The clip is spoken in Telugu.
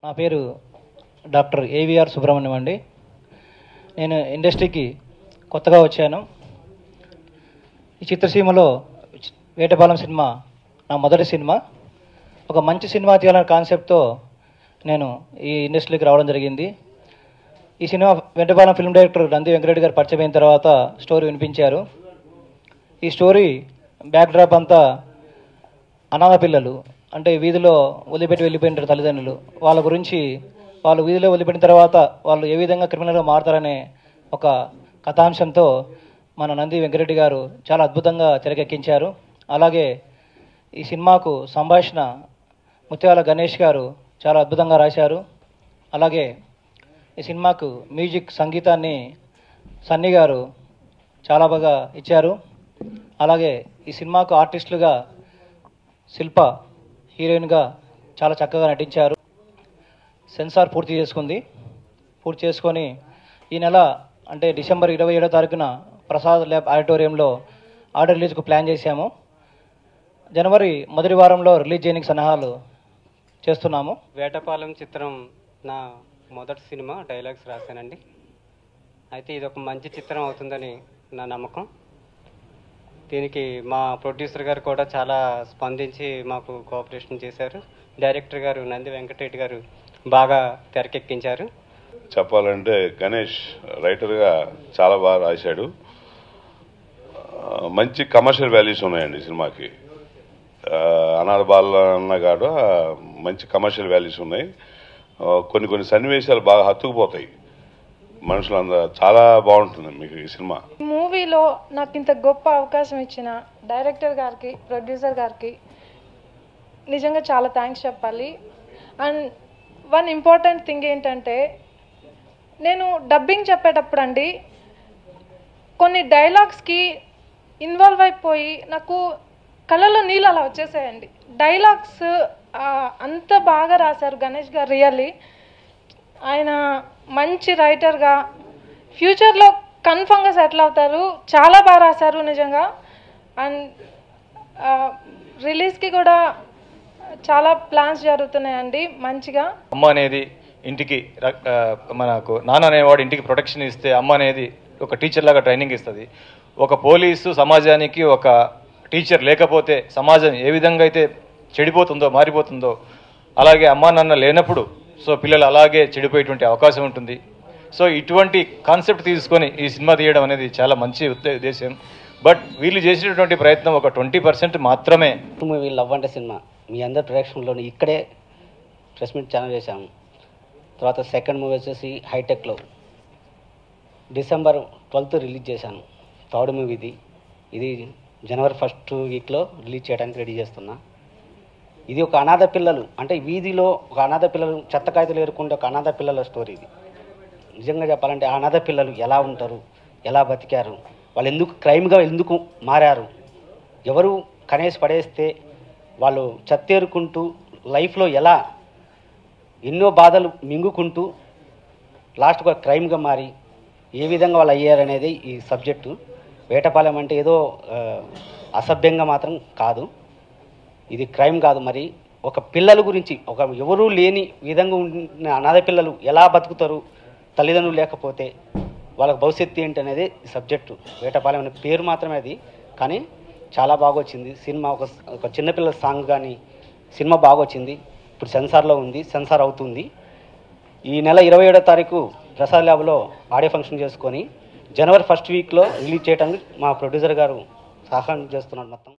నా పేరు డాక్టర్ ఏవిఆర్ సుబ్రహ్మణ్యం అండి నేను ఇండస్ట్రీకి కొత్తగా వచ్చాను ఈ చిత్రసీమలో వేటపాలెం సినిమా నా మొదటి సినిమా ఒక మంచి సినిమా తీయాలనే కాన్సెప్ట్తో నేను ఈ ఇండస్ట్రీకి రావడం జరిగింది ఈ సినిమా వెంటపాలెం ఫిల్మ్ డైరెక్టర్ నంది వెంకరెడ్డి గారు పరిచయం అయిన తర్వాత స్టోరీ వినిపించారు ఈ స్టోరీ బ్యాక్డ్రాప్ అంతా అనాథ పిల్లలు అంటే వీధిలో వదిలిపెట్టి వెళ్ళిపోయిన తల్లిదండ్రులు వాళ్ళ గురించి వాళ్ళు వీధిలో వదిలిపెట్టిన తర్వాత వాళ్ళు ఏ విధంగా క్రిమినల్గా మారుతారనే ఒక కథాంశంతో మన నంది వెంకరెడ్డి గారు చాలా అద్భుతంగా తెరకెక్కించారు అలాగే ఈ సినిమాకు సంభాషణ ముత్యాల గణేష్ గారు చాలా అద్భుతంగా రాశారు అలాగే ఈ సినిమాకు మ్యూజిక్ సంగీతాన్ని సన్నీ గారు చాలా బాగా ఇచ్చారు అలాగే ఈ సినిమాకు ఆర్టిస్టులుగా శిల్ప హీరోయిన్గా చాలా చక్కగా నటించారు సెన్సార్ పూర్తి చేసుకుంది పూర్తి చేసుకొని ఈ నెల అంటే డిసెంబర్ ఇరవై ఏడో తారీఖున ప్రసాద్ ల్యాబ్ ఆడిటోరియంలో ఆర్డర్ రిలీజ్కు ప్లాన్ చేశాము జనవరి మొదటి వారంలో రిలీజ్ చేయడానికి సన్నాహాలు చేస్తున్నాము వేటపాలెం చిత్రం నా మొదటి సినిమా డైలాగ్స్ రాశానండి అయితే ఇది ఒక మంచి చిత్రం అవుతుందని నా నమ్మకం దీనికి మా ప్రొడ్యూసర్ గారు కూడా చాలా స్పందించి మాకు కోఆపరేషన్ చేశారు డైరెక్టర్ గారు నంది వెంకటరెడ్డి గారు బాగా తెరకెక్కించారు చెప్పాలంటే గణేష్ రైటర్గా చాలా బాగా రాశాడు ఆ, మంచి కమర్షియల్ వాల్యూస్ ఉన్నాయండి ఈ సినిమాకి ఆ, అనాథ బాల అన్నగాడు ఆ, మంచి కమర్షియల్ వాల్యూస్ ఉన్నాయి ఆ, కొన్ని కొన్ని సన్నివేశాలు బాగా హత్తుకుపోతాయి మనుషులందరూ చాలా బాగుంటుంది మీకు ఈ సినిమా మూవీలో నాకు ఇంత గొప్ప అవకాశం ఇచ్చిన డైరెక్టర్ గారికి ప్రొడ్యూసర్ గారికి నిజంగా చాలా థ్యాంక్స్ చెప్పాలి అండ్ వన్ ఇంపార్టెంట్ థింగ్ ఏంటంటే నేను డబ్బింగ్ చెప్పేటప్పుడు అండి కొన్ని డైలాగ్స్కి ఇన్వాల్వ్ అయిపోయి నాకు కళ్ళలో నీళ్ళు అలా వచ్చేసాయండి డైలాగ్స్ అంత బాగా రాశారు గణేష్ గారు రియల్లీ ఆయన మంచి రైటర్గా ఫ్యూచర్లో కన్ఫామ్గా సెటిల్ అవుతారు చాలా బాగా రాశారు నిజంగా అండ్ రిలీజ్కి కూడా చాలా ప్లాన్స్ జరుగుతున్నాయండి మంచిగా అమ్మ అనేది ఇంటికి ర- ఆ, మనకు నాన్న అనేవాడు ఇంటికి ప్రొటెక్షన్ ఇస్తే అమ్మ అనేది ఒక టీచర్ లాగా ట్రైనింగ్ ఇస్తుంది ఒక పోలీసు సమాజానికి ఒక టీచర్ లేకపోతే సమాజం ఏ విధంగా అయితే చెడిపోతుందో మారిపోతుందో అలాగే అమ్మా నాన్న లేనప్పుడు సో పిల్లలు అలాగే చెడిపోయేటువంటి అవకాశం ఉంటుంది సో ఇటువంటి కాన్సెప్ట్ తీసుకొని ఈ సినిమా తీయడం అనేది చాలా మంచి ఉద్దే- ఉద్దేశం బట్ వీళ్ళు చేసినటువంటి ప్రయత్నం ఒక ట్వంటీ పర్సెంట్ మాత్రమే మూవీ లవ్ అంటే సినిమా మీ అందరి ప్రొడక్షన్లోని ఇక్కడే ప్రెస్ మీట్ ఛానల్ చేశాము తర్వాత సెకండ్ మూవీ వచ్చేసి హైటెక్లో డిసెంబర్ ట్వెల్త్ రిలీజ్ చేశాను థర్డ్ మూవీ ఇది ఇది జనవరి ఫస్ట్ వీక్లో రిలీజ్ చేయడానికి రెడీ చేస్తున్నా ఇది ఒక అనాథ పిల్లలు అంటే వీధిలో ఒక అనాథ పిల్లలు చెత్త కాగితాలు ఏరుకుంటే ఒక అనాథ పిల్లల స్టోరీ ఇది నిజంగా చెప్పాలంటే ఆ అనాథ పిల్లలు ఎలా ఉంటారు ఎలా బతికారు వాళ్ళు ఎందుకు క్రైమ్గా ఎందుకు మారారు ఎవరు కనేసి పడేస్తే వాళ్ళు చెత్తేరుకుంటూ లైఫ్లో ఎలా ఎన్నో బాధలు మింగుకుంటూ లాస్ట్కి ఒక క్రైమ్గా మారి ఏ విధంగా వాళ్ళు అయ్యారనేది ఈ సబ్జెక్టు వేటపాలెం అంటే ఏదో ఆ, అసభ్యంగా మాత్రం కాదు ఇది క్రైమ్ కాదు మరి ఒక పిల్లల గురించి ఒక ఎవరూ లేని విధంగా ఉన్న అనాథ పిల్లలు ఎలా బతుకుతారు తల్లిదండ్రులు లేకపోతే వాళ్ళకి భవిష్యత్తు ఏంటి అనేది ఈ సబ్జెక్టు వేటపాలెం అనే పేరు మాత్రమే అది కానీ చాలా బాగా వచ్చింది సినిమా ఒక ఒక చిన్నపిల్లల సాంగ్ కానీ సినిమా బాగా వచ్చింది ఇప్పుడు సెన్సార్లో ఉంది సెన్సార్ అవుతుంది ఈ నెల ఇరవై ఏడో తారీఖు ప్రసాద్ ల్యాబ్లో ఆడియో ఫంక్షన్ చేసుకొని జనవరి ఫస్ట్ వీక్లో రిలీజ్ చేయడానికి మా ప్రొడ్యూసర్ గారు సహాయం చేస్తున్నాడు మొత్తం